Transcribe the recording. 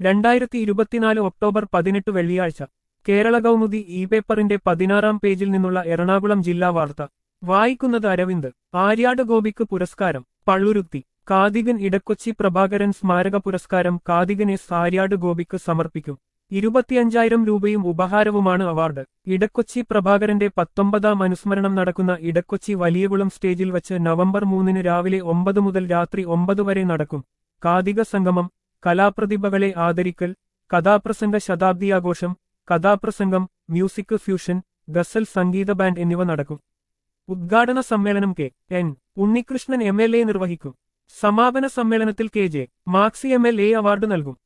രണ്ടായിരത്തി ഇരുപത്തിനാല് ഒക്ടോബർ പതിനെട്ട് വെള്ളിയാഴ്ച കേരള കൗമുദി ഇ പേപ്പറിന്റെ പതിനാറാം പേജിൽ നിന്നുള്ള എറണാകുളം ജില്ലാ വാർത്ത വായിക്കുന്നത് അരവിന്ദ് ആര്യാട് ഗോപിക്ക് പുരസ്കാരം പള്ളുരുത്തി കാതികൻ ഇടക്കൊച്ചി പ്രഭാകരൻ സ്മാരക പുരസ്കാരം കാതികൻ എസ് ആര്യാട് ഗോപിക്ക് സമർപ്പിക്കും ഇരുപത്തിയഞ്ചായിരം രൂപയും ഉപഹാരവുമാണ് അവാർഡ് ഇടക്കൊച്ചി പ്രഭാകരന്റെ പത്തൊമ്പതാം അനുസ്മരണം നടക്കുന്ന ഇടക്കൊച്ചി വലിയകുളം സ്റ്റേജിൽ വച്ച് നവംബർ മൂന്നിന് രാവിലെ ഒമ്പത് മുതൽ രാത്രി ഒമ്പത് വരെ നടക്കും കാതിക സംഗമം കലാപ്രതിഭകളെ ആദരിക്കൽ കഥാപ്രസംഗ ശതാബ്ദിയാഘോഷം കഥാപ്രസംഗം മ്യൂസിക് ഫ്യൂഷൻ ഗസൽ സംഗീത ബാൻഡ് എന്നിവ നടക്കും ഉദ്ഘാടന സമ്മേളനം K N Unnikrishnan M L A നിർവഹിക്കും സമാപന സമ്മേളനത്തിൽ K J Maxi M L A award നൽകും